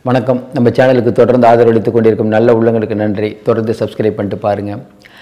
வணக்கம் நம்ம சேனலுக்கு தொடர்ந்து ஆதரவளித்துக் கொண்டிருக்கும் நல்ல உள்ளங்களுக்கு நன்றி தொடர்ந்து சப்ஸ்கிரைப் பண்ணிட்டு பாருங்கள்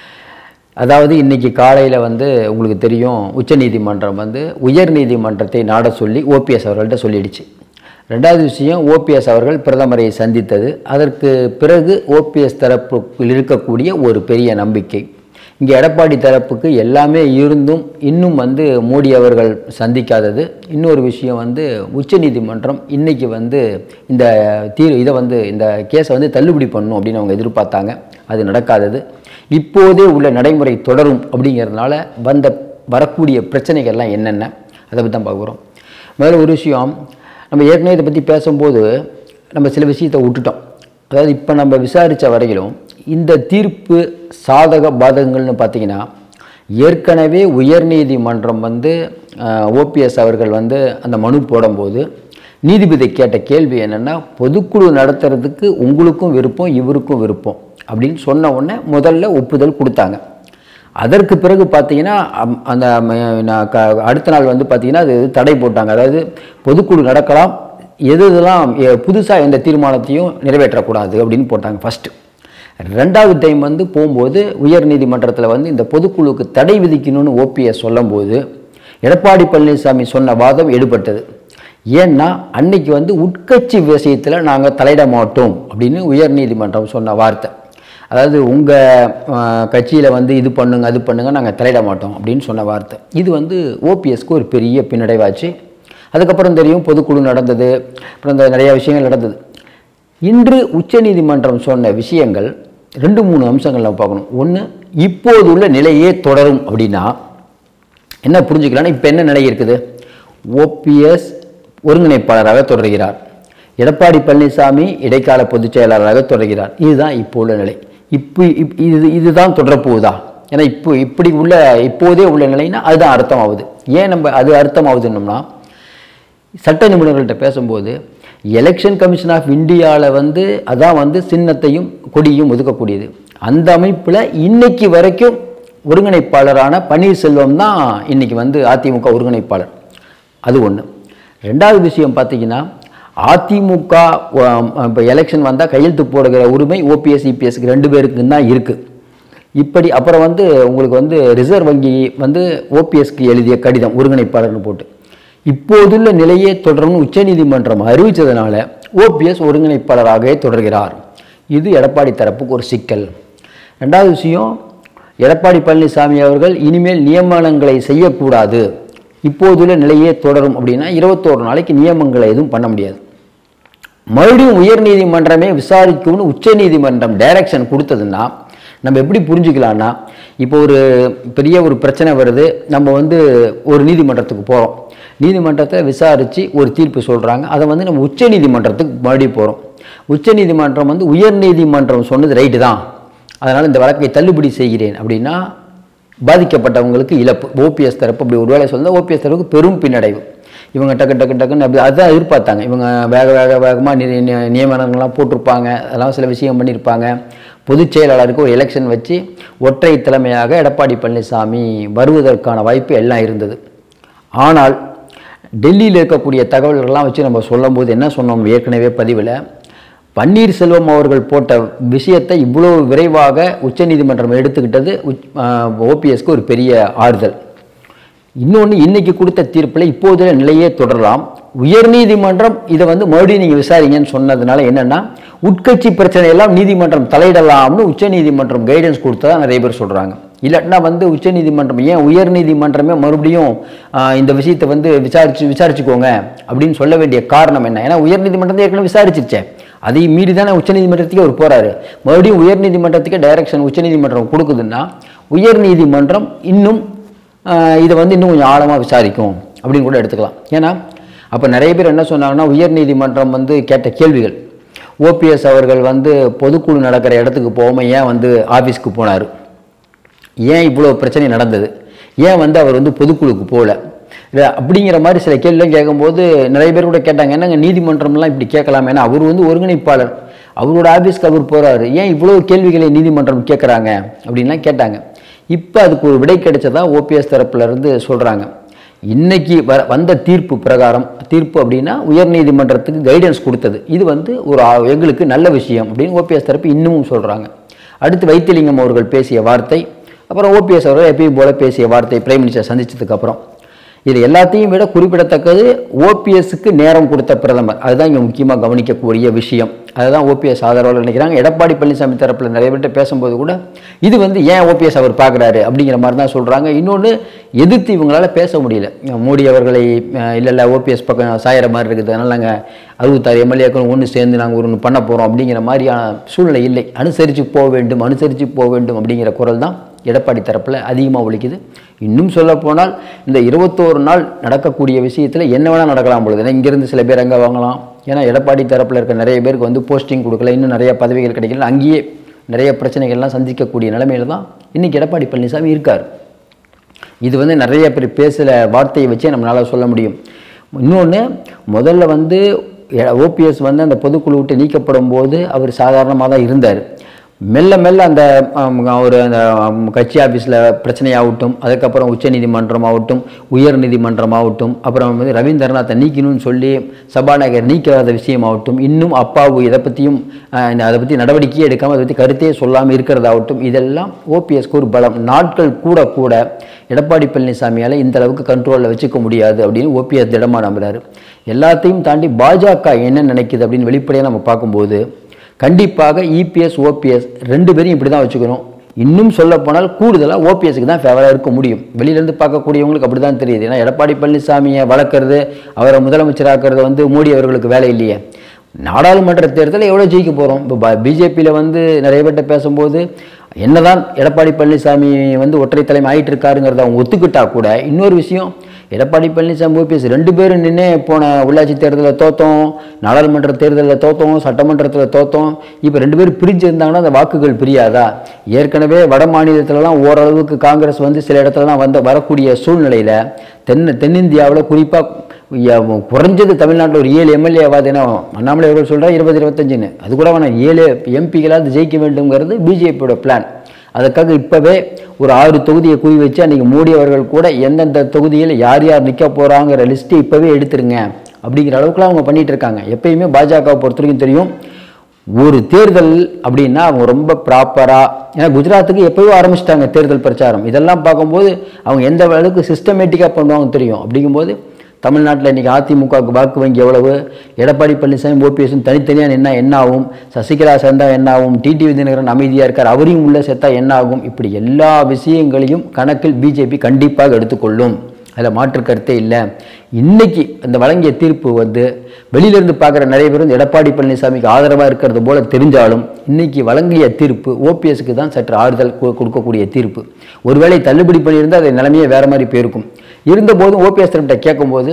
அதாவது இன்னைக்கு காலையில் வந்து உங்களுக்கு தெரியும் உச்சநீதிமன்றம் வந்து உயர்நீதிமன்றத்தை நாட சொல்லி ஓபிஎஸ் அவர்கள்ட்ட சொல்லிடுச்சு ரெண்டாவது விஷயம் ஓபிஎஸ் அவர்கள் பிரதமரை சந்தித்தது அதற்கு பிறகு ஓபிஎஸ் தரப்புக்குள் இருக்கக்கூடிய ஒரு பெரிய நம்பிக்கை இங்கே எடப்பாடி தரப்புக்கு எல்லாமே இருந்தும் இன்னும் வந்து மோடி அவர்கள் சந்திக்காதது இன்னொரு விஷயம் வந்து உச்சநீதிமன்றம் இன்னைக்கு வந்து இந்த தீர் இதை வந்து இந்த கேஸை வந்து தள்ளுபடி பண்ணணும் அப்படின்னு அவங்க எதிர்பார்த்தாங்க அது நடக்காதது இப்போதே உள்ள நடைமுறை தொடரும் அப்படிங்கிறதுனால வந்த வரக்கூடிய பிரச்சனைகள்லாம் என்னென்ன அதை பற்றி தான் பார்க்குறோம் முதல்ல ஒரு விஷயம் நம்ம ஏற்கனவே இதை பற்றி பேசும்போது நம்ம சில விஷயத்தை விட்டுட்டோம் அதாவது இப்போ நம்ம விசாரித்த வரையிலும் இந்த தீர்ப்பு சாதக பாதகங்கள்னு பார்த்தீங்கன்னா ஏற்கனவே உயர்நீதிமன்றம் வந்து ஓபிஎஸ் அவர்கள் வந்து அந்த மனு போடும்போது நீதிபதி கேட்ட கேள்வி என்னென்னா பொதுக்குழு நடத்துறதுக்கு உங்களுக்கும் விருப்பம் இவருக்கும் விருப்பம் அப்படின்னு சொன்ன உடனே முதல்ல ஒப்புதல் கொடுத்தாங்க அதற்கு பிறகு பார்த்தீங்கன்னா அம்- அந்த ம- நான் க- அடுத்த நாள் வந்து பார்த்தீங்கன்னா அது தடை போட்டாங்க அதாவது பொதுக்குழு நடக்கலாம் எது இதெல்லாம் புதுசாக எந்த தீர்மானத்தையும் நிறைவேற்றக்கூடாது அப்படின்னு போட்டாங்க ஃபஸ்ட்டு ரெண்டாவது டைம் வந்து போகும்போது உயர்நீதிமன்றத்தில் வந்து இந்த பொதுக்குழுவுக்கு தடை விதிக்கணும்னு ஓபிஎஸ் சொல்லும்போது எடப்பாடி பழனிசாமி சொன்ன வாதம் எடுபட்டது ஏன்னா அன்னைக்கு வந்து உட்கட்சி விஷயத்தில் நாங்கள் தலையிட மாட்டோம் அப்படின்னு உயர்நீதிமன்றம் சொன்ன வார்த்தை அதாவது உங்கள் கட்சியில் வந்து இது பண்ணுங்க அது பண்ணுங்க நாங்கள் தலையிட மாட்டோம் அப்படின்னு சொன்ன வார்த்தை இது வந்து ஓபிஎஸ்க்கு ஒரு பெரிய பின்னடைவாச்சு அதுக்கப்புறம் தெரியும் பொதுக்குழு நடந்தது அப்புறம் இந்த நிறைய விஷயங்கள் நடந்தது இன்று உச்சநீதிமன்றம் சொன்ன விஷயங்கள் ரெண்டு மூணு அம்சங்கள் நம்ம பார்க்கணும் ஒன்று இப்போதுள்ள நிலையே தொடரும் அப்படின்னா என்ன புரிஞ்சுக்கலாம்னா இப்போ என்ன நிலை இருக்குது ஓபிஎஸ் ஒருங்கிணைப்பாளராக தொடர்கிறார் எடப்பாடி பழனிசாமி இடைக்கால பொதுச் செயலாளராக தொடர்கிறார் இதுதான் இப்போ உள்ள நிலை இப்போ இப்- இது இதுதான் தொடரப்போகுதா ஏன்னா இப்போ இப்படி உள்ள இப்போதே உள்ள நிலைன்னா அதுதான் அர்த்தம் ஆகுது ஏன் நம்ம அது அர்த்தம் ஆகுதுன்னோம்னா சட்ட நிபுணர்கள்ட்ட பேசும்போது எலெக்ஷன் கமிஷன் ஆஃப் இந்தியாவில் வந்து அதான் வந்து சின்னத்தையும் கொடியும் ஒதுக்கக்கூடியது அந்த அமைப்பில் இன்னைக்கு வரைக்கும் ஒருங்கிணைப்பாளரான பன்னீர்செல்வம் தான் இன்னைக்கு வந்து அதிமுக ஒருங்கிணைப்பாளர் அது ஒன்று ரெண்டாவது விஷயம் பார்த்தீங்கன்னா அதிமுக இப்போ எலெக்ஷன் வந்தால் கையெழுத்து போடுகிற உரிமை ஓபிஎஸ் இபிஎஸ்க்கு ரெண்டு பேருக்கு தான் இருக்குது இப்படி அப்புறம் வந்து உங்களுக்கு வந்து ரிசர்வ் வங்கி வந்து ஓபிஎஸ்க்கு எழுதிய கடிதம் ஒருங்கிணைப்பாளர்னு போட்டு இப்போதுள்ள நிலையே தொடரும்னு உச்சநீதிமன்றம் அறிவித்ததுனால ஓபிஎஸ் ஒருங்கிணைப்பாளராகவே தொடர்கிறார் இது எடப்பாடி தரப்புக்கு ஒரு சிக்கல் ரெண்டாவது விஷயம் எடப்பாடி பழனிசாமி அவர்கள் இனிமேல் நியமனங்களை செய்யக்கூடாது இப்போதுள்ள நிலையே தொடரும் அப்படின்னா இருபத்தோரு நாளைக்கு நியமனங்களை எதுவும் பண்ண முடியாது மறுபடியும் உயர்நீதிமன்றமே விசாரிக்கும்னு உச்சநீதிமன்றம் டைரக்ஷன் கொடுத்ததுன்னா நம்ம எப்படி புரிஞ்சுக்கலாம்னா இப்போ ஒரு பெரிய ஒரு பிரச்சனை வருது நம்ம வந்து ஒரு நீதிமன்றத்துக்கு போகிறோம் நீதிமன்றத்தை விசாரித்து ஒரு தீர்ப்பு சொல்கிறாங்க அதை வந்து நம்ம உச்சநீதிமன்றத்துக்கு மறுபடியும் போகிறோம் உச்சநீதிமன்றம் வந்து உயர்நீதிமன்றம் சொன்னது ரைட்டு தான் அதனால் இந்த வழக்கை தள்ளுபடி செய்கிறேன் அப்படின்னா பாதிக்கப்பட்டவங்களுக்கு இழப்பு ஓபிஎஸ் தரப்பு அப்படி ஒரு வேலை சொல்ல ஓபிஎஸ் தரப்புக்கு பெரும் பின்னடைவு இவங்க டக்கு டக்கு டக்குன்னு அப்படி அதுதான் எதிர்பார்த்தாங்க இவங்க வேக வேக வேகமாக நி நி- நியமனங்கள்லாம் போட்டிருப்பாங்க அதெல்லாம் சில விஷயம் பண்ணியிருப்பாங்க பொதுச் செயலாளருக்கு ஒரு எலெக்ஷன் வச்சு ஒற்றை தலைமையாக எடப்பாடி பழனிசாமி வருவதற்கான வாய்ப்பு எல்லாம் இருந்தது ஆனால் டெல்லியில் இருக்கக்கூடிய தகவல்கள்லாம் வச்சு நம்ம சொல்லும்போது என்ன சொன்னோம் ஏற்கனவே பதிவில் பன்னீர்செல்வம் அவர்கள் போட்ட விஷயத்தை இவ்வளவு விரைவாக உச்சநீதிமன்றம் எடுத்துக்கிட்டது ஓபிஎஸ்க்கு ஒரு பெரிய ஆறுதல் இன்னொன்று இன்னைக்கு கொடுத்த தீர்ப்பில் இப்போதைய நிலையே தொடரலாம் உயர்நீதிமன்றம் இதை வந்து மறுபடியும் நீங்கள் விசாரிங்கன்னு சொன்னதுனால என்னன்னா உட்கட்சி பிரச்சனையெல்லாம் நீதிமன்றம் தலையிடலாம்னு உச்சநீதிமன்றம் கைடன்ஸ் கொடுத்ததா நிறைய பேர் சொல்கிறாங்க இல்லாட்டினா வந்து உச்சநீதிமன்றம் ஏன் உயர்நீதிமன்றமே மறுபடியும் ஆஹ், இந்த விஷயத்தை வந்து விசாரிச்சு விசாரிச்சுக்கோங்க அப்படின்னு சொல்ல வேண்டிய காரணம் என்ன ஏன்னா உயர்நீதிமன்றத்தை ஏற்கனவே விசாரிச்சிருச்சே அதை மீறி தானே உச்சநீதிமன்றத்துக்கே அவர் போறாரு மறுபடியும் உயர்நீதிமன்றத்துக்கே டைரக்ஷன் உச்சநீதிமன்றம் கொடுக்குதுன்னா உயர்நீதிமன்றம் இன்னும் ஆஹ் இதை வந்து இன்னும் கொஞ்சம் ஆழமாக விசாரிக்கும் அப்படின்னு கூட எடுத்துக்கலாம் ஏன்னா அப்போ நிறைய பேர் என்ன சொன்னாங்கன்னா உயர்நீதிமன்றம் வந்து கேட்ட கேள்விகள் ஓபிஎஸ் அவர்கள் வந்து பொதுக்குழு நடக்கிற இடத்துக்கு போகாமல் ஏன் வந்து ஆஃபீஸ்க்கு போனார் ஏன் இவ்வளோ பிரச்சனை நடந்தது ஏன் வந்து அவர் வந்து பொதுக்குழுக்கு போகல இது அப்படிங்கிற மாதிரி சில கேள்விலாம் கேட்கும்போது நிறைய பேர் கூட கேட்டாங்க என்னங்க நீதிமன்றம்லாம் இப்படி கேட்கலாம் ஏன்னா அவர் வந்து ஒருங்கிணைப்பாளர் அவரோட ஆஃபீஸ்க்கு அவர் போகிறாரு ஏன் இவ்வளோ கேள்விகளை நீதிமன்றம் கேட்குறாங்க அப்படின்லாம் கேட்டாங்க இப்போ அதுக்கு ஒரு விடை கிடைச்சதா ஓபிஎஸ் தரப்புல இருந்து சொல்கிறாங்க இன்னைக்கு வ வந்த தீர்ப்பு பிரகாரம் தீர்ப்பு அப்படின்னா உயர்நீதிமன்றத்துக்கு கைடன்ஸ் கொடுத்தது இது வந்து ஒரு ஆ- எங்களுக்கு நல்ல விஷயம் அப்படின்னு ஓபிஎஸ் தரப்பு இன்னமும் சொல்கிறாங்க அடுத்து வைத்திலிங்கம் அவர்கள் பேசிய வார்த்தை அப்புறம் ஓபிஎஸ் அவர்கள் எப்பயும் போல பேசிய வார்த்தை பிரைம் மினிஸ்டர் சந்திச்சதுக்கு அப்புறம் இது எல்லாத்தையும் விட குறிப்பிடத்தக்கது ஓபிஎஸ்க்கு நேரம் கொடுத்த பிரதமர் அதுதான் இங்கே முக்கியமாக கவனிக்கக்கூடிய விஷயம் அதுதான் ஓபிஎஸ் ஆதரவாளர் நினைக்கிறாங்க எடப்பாடி பழனிசாமி தரப்பில் நிறைய பேர்ட்ட பேசும்போது கூட இது வந்து ஏன் ஓபிஎஸ் அவர் பார்க்குறாரு அப்படிங்கிற மாதிரி தான் சொல்கிறாங்க இன்னொன்று எதிர்த்து இவங்களால பேச முடியல மோடி அவர்களை அஹ், இல்ல இல்லை ஓபிஎஸ் பக்கம் சாயிற மாதிரி இருக்குது அதனால் நாங்கள் அறுபத்தாறு எம்எல்ஏக்கள் ஒன்று சேர்ந்து நாங்கள் ஒன்று பண்ண போகிறோம் அப்படிங்கிற மாதிரியான சூழ்நிலை இல்லை அனுசரித்து போக வேண்டும் அனுசரித்து போக வேண்டும் அப்படிங்கிற குரல் தான் எடப்பாடி தரப்பில் அதிகமாக ஒலிக்குது இன்னும் சொல்லப்போனால் இந்த இருபத்தோரு நாள் நடக்கக்கூடிய விஷயத்தில் என்ன வேணால் நடக்கலாம் பொழுது ஏன்னா இங்கேருந்து சில பேர் அங்கே வாங்கலாம் ஏன்னா எடப்பாடி தரப்பில் இருக்க நிறைய பேருக்கு வந்து போஸ்டிங் கொடுக்கல இன்னும் நிறைய பதவிகள் கிடைக்கல அங்கேயே நிறைய பிரச்சனைகள்லாம் சந்திக்கக்கூடிய நிலைமையில தான் இன்றைக்கி எடப்பாடி பழனிசாமி இருக்கார் இது வந்து நிறைய பேர் பேசுகிற வார்த்தையை வச்சே நம்மளால் சொல்ல முடியும் இன்னொன்று முதல்ல வந்து ஓபிஎஸ் வந்து அந்த பொதுக்குழு விட்டு நீக்கப்படும் போது அவர் சாதாரணமாக தான் இருந்தார் மெல்ல மெல்ல அந்த ஆம், ஒரு அந்த ஆம், கட்சி ஆஃபீஸில் பிரச்சனையாகட்டும் அதுக்கப்புறம் உச்சநீதிமன்றம் ஆகட்டும் உயர் நீதிமன்றம் ஆகட்டும் அப்புறம் வந்து ரவீந்திரநாத்தை நீக்கணும்னு சொல்லி சபாநாயகர் நீக்காத விஷயமாகட்டும் இன்னும் அப்பாவு இதை பற்றியும் அதை பற்றி நடவடிக்கையே எடுக்காமல் அதை பற்றி கருத்தே சொல்லாமல் இருக்கிறதாகட்டும் இதெல்லாம் ஓபிஎஸ்க்கு ஒரு பலம் நாட்கள் கூட கூட எடப்பாடி பழனிசாமியால் இந்த அளவுக்கு கண்ட்ரோலில் வச்சுக்க முடியாது அப்படின்னு ஓபிஎஸ் திடமாக நம்புறாரு எல்லாத்தையும் தாண்டி பாஜக என்ன நினைக்குது அப்படின்னு வெளிப்படையாக நம்ம பார்க்கும்போது கண்டிப்பாக இபிஎஸ் ஓபிஎஸ் ரெண்டு பேரையும் இப்படி தான் வச்சுக்கணும் இன்னும் சொல்லப்போனால் கூடுதலாக ஓபிஎஸ்க்கு தான் ஃபேவராக இருக்க முடியும் வெளியிலேருந்து பார்க்கக்கூடியவங்களுக்கு அப்படி தான் தெரியுது ஏன்னா எடப்பாடி பழனிசாமியை வளர்க்குறது அவரை முதலமைச்சராக்குறது வந்து மோடி அவர்களுக்கு வேலை இல்லையே நாடாளுமன்ற தேர்தலில் எவ்வளோ ஜெயிக்க போகிறோம் இப்போ பிஜேபியில் வந்து நிறைய பேர்கிட்ட பேசும்போது என்னதான் எடப்பாடி பழனிசாமி வந்து ஒற்றை தலைமை ஆயிட்டு இருக்காருங்கிறத அவங்க ஒத்துக்கிட்டா கூட இன்னொரு விஷயம் எடப்பாடி பழனிசாமி ஓபிஎஸ் ரெண்டு பேரும் நின்று போன உள்ளாட்சி தேர்தலில் தோத்தோம் நாடாளுமன்ற தேர்தலில் தோத்தோம் சட்டமன்றத்தில் தோத்தோம் இப்போ ரெண்டு பேரும் பிரிஞ்சு இருந்தாங்கன்னா அந்த வாக்குகள் பிரியாதா ஏற்கனவே வட மாநிலத்திலலாம் ஓரளவுக்கு காங்கிரஸ் வந்து சில இடத்துலலாம் வந்த வரக்கூடிய சூழ்நிலையில் தென் தென்னிந்தியாவில் குறிப்பாக குறைஞ்சது தமிழ்நாட்டில் ஒரு ஏழு எம்எல்ஏவாது ஏன்னா அண்ணாமலை அவர்கள் சொல்கிறா இருபது இருபத்தஞ்சுன்னு அது கூட வேணாம் ஏழு எம்பிகளாவது ஜெயிக்க வேண்டுங்கிறது பிஜேபியோட பிளான் அதுக்காக இப்போவே ஒரு ஆறு தொகுதியை குறி வச்சு அன்றைக்கி மோடி அவர்கள் கூட எந்தெந்த தொகுதியில் யார் யார் நிற்க போகிறாங்கிற லிஸ்ட்டு இப்போவே எடுத்துருங்க அப்படிங்கிற அளவுக்குலாம் அவங்க பண்ணிட்டு இருக்காங்க எப்பயுமே பாஜகவை பொறுத்த வரைக்கும் தெரியும் ஒரு தேர்தல் அப்படின்னா அவங்க ரொம்ப ப்ராப்பராக ஏன்னா குஜராத்துக்கு எப்போயோ ஆரம்பிச்சிட்டாங்க தேர்தல் பிரச்சாரம் இதெல்லாம் பார்க்கும்போது அவங்க எந்த அளவுக்கு சிஸ்டமேட்டிக்காக பண்ணுவாங்க தெரியும் அப்படிங்கும்போது தமிழ்நாட்டில் இன்றைக்கி அதிமுகவுக்கு வாக்கு வங்கி எவ்வளவு எடப்பாடி பழனிசாமி ஓபிஎஸும் தனித்தனியாக நின்னா என்ன ஆகும் சசிகலா சேர்ந்தா என்ன ஆகும் டிடி விதிநகரன் அமைதியாக இருக்கார் அவரையும் உள்ள சேர்த்தா என்ன ஆகும் இப்படி எல்லா விஷயங்களையும் கணக்கில் பிஜேபி கண்டிப்பாக எடுத்துக்கொள்ளும் அதில் மாற்று கருத்தே இல்லை இன்னைக்கு அந்த வழங்கிய தீர்ப்பு வந்து வெளியிலேருந்து பார்க்குற நிறைய பேர் வந்து எடப்பாடி பழனிசாமிக்கு ஆதரவாக இருக்கிறது போல தெரிஞ்சாலும் இன்னைக்கு வழங்கிய தீர்ப்பு ஓபிஎஸ்க்கு தான் சற்று ஆறுதல் கு- கொடுக்கக்கூடிய தீர்ப்பு ஒருவேளை தள்ளுபடி பண்ணியிருந்தால் அது நிலைமையே வேற மாதிரி போயிருக்கும் இருந்தபோதும் ஓபிஎஸ் தரப்பிட்ட கேட்கும்போது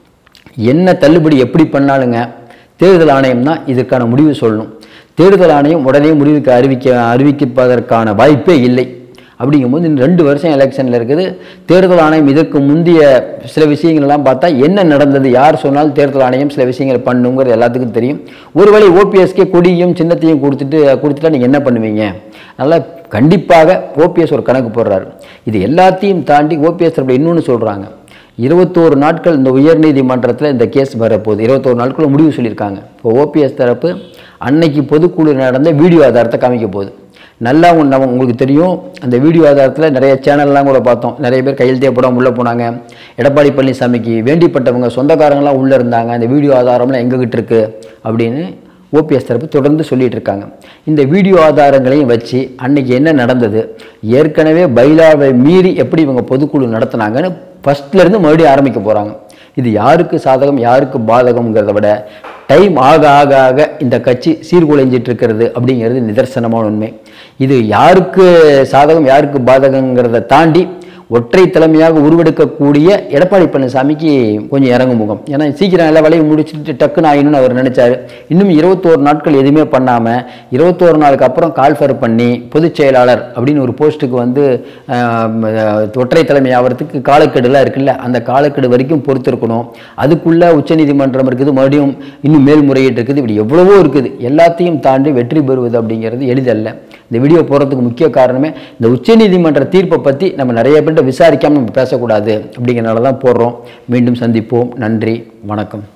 என்ன தள்ளுபடி எப்படி பண்ணாலுங்க தேர்தல் ஆணையம் தான் இதற்கான முடிவு சொல்லணும் தேர்தல் ஆணையம் உடனே முடிவுக்கு அறிவிக்க அறிவிப்பதற்கான வாய்ப்பே இல்லை அப்படிங்கும்போது இன்னும் ரெண்டு வருஷம் எலெக்ஷனில் இருக்குது தேர்தல் ஆணையம் இதற்கு முந்தைய சில விஷயங்கள்லாம் பார்த்தா என்ன நடந்தது யார் சொன்னாலும் தேர்தல் ஆணையம் சில விஷயங்களை பண்ணுங்கிறது எல்லாத்துக்கும் தெரியும் ஒருவேளை ஓபிஎஸ்கே கொடியும் சின்னத்தையும் கொடுத்துட்டு கொடுத்துட்டா நீங்கள் என்ன பண்ணுவீங்க அதனால் கண்டிப்பாக ஓபிஎஸ் ஒரு கணக்கு போடுறாரு இது எல்லாத்தையும் தாண்டி ஓபிஎஸ் தரப்புல இன்னொன்று சொல்கிறாங்க இருபத்தோரு நாட்கள் இந்த உயர்நீதிமன்றத்தில் இந்த கேஸ் வரப்போகுது இருபத்தோரு நாட்களும் முடிவு சொல்லியிருக்காங்க இப்போ ஓபிஎஸ் தரப்பு அன்னைக்கு பொதுக்குழு நடந்த வீடியோ ஆதாரத்தை காமிக்க போகுது நல்லா உங்க- நம்ம உங்களுக்கு தெரியும் அந்த வீடியோ ஆதாரத்தில் நிறைய சேனல்லாம் கூட பார்த்தோம் நிறைய பேர் கையெழுத்தே போடாமல் உள்ளே போனாங்க எடப்பாடி பழனிசாமிக்கு வேண்டிப்பட்டவங்க சொந்தக்காரங்களாம் உள்ளே இருந்தாங்க அந்த வீடியோ ஆதாரம்லாம் எங்ககிட்ட இருக்கு அப்படின்னு ஓபிஎஸ் தரப்பு தொடர்ந்து சொல்லிட்டு இருக்காங்க இந்த வீடியோ ஆதாரங்களையும் வச்சு அன்னைக்கு என்ன நடந்தது ஏற்கனவே பைலாவை மீறி எப்படி இவங்க பொதுக்குழு நடத்துனாங்கன்னு ஃபர்ஸ்ட்ல இருந்து மறுபடியும் ஆரம்பிக்க போறாங்க இது யாருக்கு சாதகம் யாருக்கு பாதகம்ங்கிறத விட டைம் ஆக ஆக ஆக இந்த கட்சி சீர்குலைஞ்சிட்டு இருக்கிறது அப்படிங்கிறது நிதர்சனமான உண்மை இது யாருக்கு சாதகம் யாருக்கு பாதகங்கிறத தாண்டி ஒற்றை தலைமையாக உருவெடுக்கக்கூடிய எடப்பாடி பழனிசாமிக்கு கொஞ்சம் இறங்கும் முகம் ஏன்னா சீக்கிரம் எல்லா வேலையும் முடிச்சுட்டு டக்குன்னு ஆயினும்னு அவர் நினைச்சாரு இன்னும் இருபத்தோரு நாட்கள் எதுவுமே பண்ணாமல் இருபத்தோரு நாளுக்கு அப்புறம் கால்ஃபர் பண்ணி பொதுச் செயலாளர் அப்படின்னு ஒரு போஸ்ட்டுக்கு வந்து ஆம், அஹ், ஒற்றை தலைமை ஆகிறதுக்கு காலக்கெடுலாம் இருக்குல்ல அந்த காலக்கெடு வரைக்கும் பொறுத்திருக்கணும் அதுக்குள்ள உச்சநீதிமன்றம் இருக்குது மறுபடியும் இன்னும் மேல்முறையீடு இருக்குது இப்படி எவ்வளவோ இருக்குது எல்லாத்தையும் தாண்டி வெற்றி பெறுவது அப்படிங்கிறது எளிதல்ல இந்த வீடியோ போடுறதுக்கு முக்கிய காரணமே இந்த உச்சநீதிமன்ற தீர்ப்பை பற்றி நம்ம நிறைய பேர்கிட்ட விசாரிக்காமல் நம்ம பேசக்கூடாது அப்படிங்கிறனால தான் போடுறோம் மீண்டும் சந்திப்போம் நன்றி வணக்கம்